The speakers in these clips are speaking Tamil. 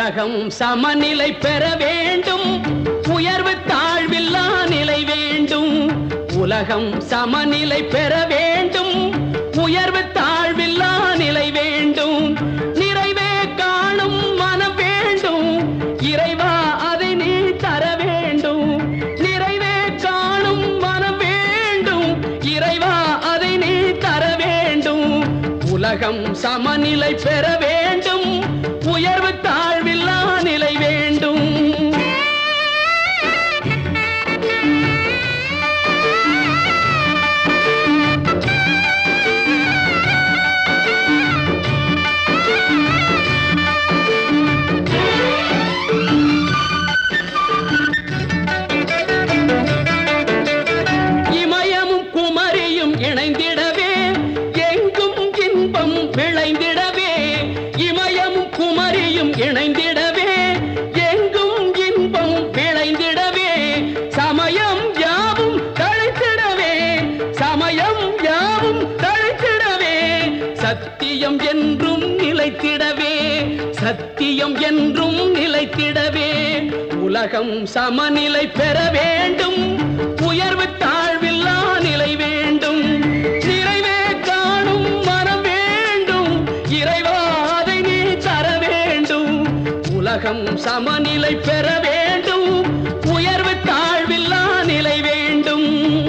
உலகம் சமநிலை பெற வேண்டும் உயர்வு தாழ்வில்லா நிலை வேண்டும் உலகம் சமநிலை பெற வேண்டும் உயர்வு தாழ்வில்லா நிலை வேண்டும் நிறைவே காணும் மனம் வேண்டும் இறைவா அதை நீ தர வேண்டும் நிறைவே காணும் மனம் வேண்டும் இறைவா அதை நீ தர வேண்டும் உலகம் சமநிலை பெற வேண்டும் உயர்வு தாழ்வில்லா நிலை வேண்டும் இமயமும் குமரியும் இணைந்திடவே எங்கும் இன்பம் விளைந்திடவே இமயமும் குமரியும் இணைந்திடவே எங்கும் இன்பம் விளைந்திடவே சமயம் யாவும் தழைத்திடவே சமயம் யாவும் தழைத்திடவே சத்தியம் என்றும் நிலைத்திடவே சத்தியம் என்றும் நிலைத்திடவே உலகம் சமநிலை பெற வேண்டும் உயர்வு தாழ்வில்லா நிலை வேண்டும் நிறைவே காணும் மனம் வேண்டும் இறைவா அதை நீ தர வேண்டும் உலகம் சமநிலை பெற வேண்டும் உயர்வு தாழ்வில்லா நிலை வேண்டும்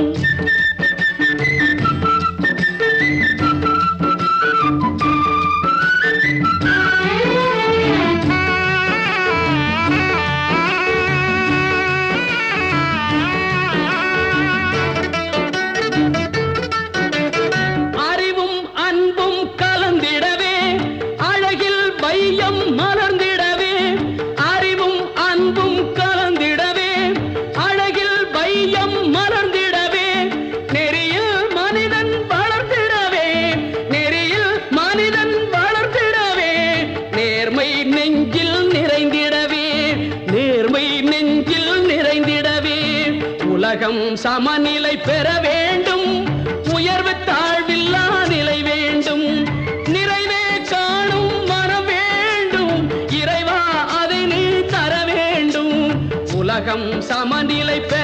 அறிவும் அன்பும் கலந்திடவே அழகில் வையம் மலர்ந்திடவே அறிவும் அன்பும் கலந்திடவே அழகில் வையம் மலர்ந்திடவே நெறியில் மனிதன் வளர்ந்திடவே நெறியில் மனிதன் வளர்ந்திடவே நேர்மை நெஞ்சில் நிறைந்திடவே நேர்மை நெஞ்சில் நிறைந்திடவே உலகம் சமநிலை பெற வேண்டும் உயர்வு தாழ்வில்லா நிலை வேண்டும் நிறைவே காணும் மனம் வேண்டும் இறைவா அதை நீ தர வேண்டும் உலகம் சமநிலை பெற